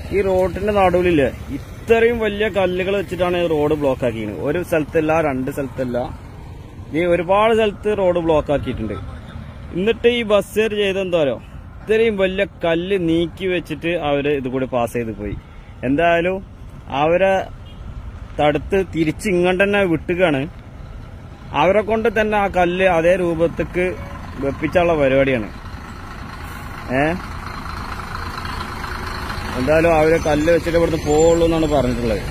ഈ റോഡിന്റെ നടുവിലില്ലേ ഇത്രയും വലിയ കല്ലുകൾ വെച്ചിട്ടാണ് ഈ റോഡ് ബ്ലോക്ക് ആക്കിയത് ഒരു സ്ഥലത്തല്ല രണ്ട് സ്ഥലത്തല്ല ഈ ഒരുപാട് സ്ഥലത്ത് റോഡ് ബ്ലോക്ക് ആക്കിയിട്ടുണ്ട് എന്നിട്ട് ഈ ബസ്സുകാർ ചെയ്തെന്തോരോ ഇത്രയും വലിയ കല്ല് നീക്കി വെച്ചിട്ട് അവര് ഇത് കൂടി പാസ് ചെയ്ത് പോയി എന്തായാലും അവരെ തടുത്ത് തിരിച്ച് ഇങ്ങോട്ട് തന്നെ വിട്ടുകയാണ് അവരെ കൊണ്ട് തന്നെ ആ കല്ല് അതേ രൂപത്തേക്ക് വെപ്പിച്ചുള്ള പരിപാടിയാണ് ഏ എന്തായാലും അവര് കല്ല് വെച്ചിട്ട് ഇവിടുന്ന് പോവുള്ളൂ എന്നാണ് പറഞ്ഞിട്ടുള്ളത്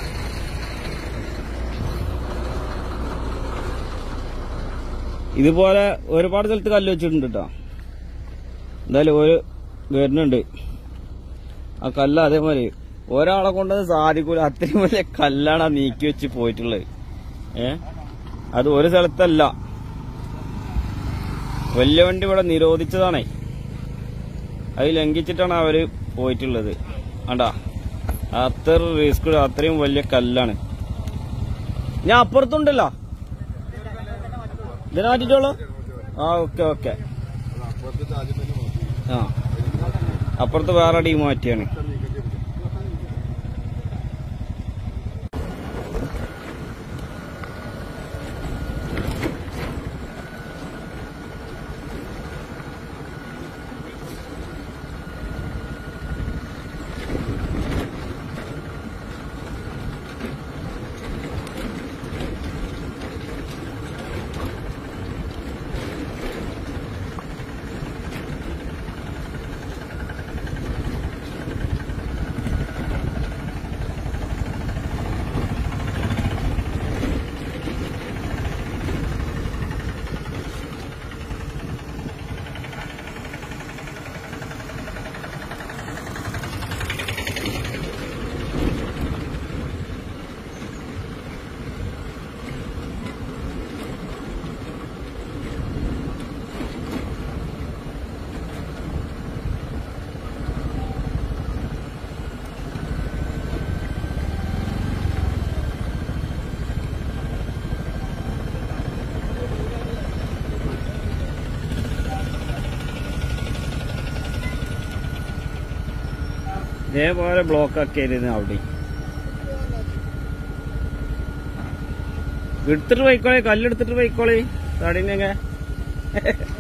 ഇതുപോലെ ഒരുപാട് സ്ഥലത്ത് കല്ല് വെച്ചിട്ടുണ്ട് കേട്ടോ എന്തായാലും ഒരു വരുന്നുണ്ട് ആ കല്ല് അതേമാതിരി ഒരാളെ കൊണ്ടത് സാധിക്കൂല അത്രയും വലിയ കല്ലാണ് ആ നീക്കി വെച്ച് പോയിട്ടുള്ളത് ഏ അത് ഒരു സ്ഥലത്തല്ല വലിയ വണ്ടി ഇവിടെ നിരോധിച്ചതാണേ അത് ലംഘിച്ചിട്ടാണ് അവര് പോയിട്ടുള്ളത് ആണ്ടാ അത്ര റിസ്ക് അത്രയും വലിയ കല്ലാണ് ഞാൻ അപ്പുറത്തുണ്ടല്ലോ ഇതിനെ മാറ്റിട്ടോളൂ ആ ഓക്കെ ഓക്കെ ആ അപ്പുറത്ത് വേറെ ടീം മാറ്റിയാണ് ഇതേപോലെ ബ്ലോക്ക് ആക്കിയായിരുന്നു അവിടെ എടുത്തിട്ട് പോയിക്കോളെ കല്ലെടുത്തിട്ട് പോയിക്കോളെ തടീനൊക്കെ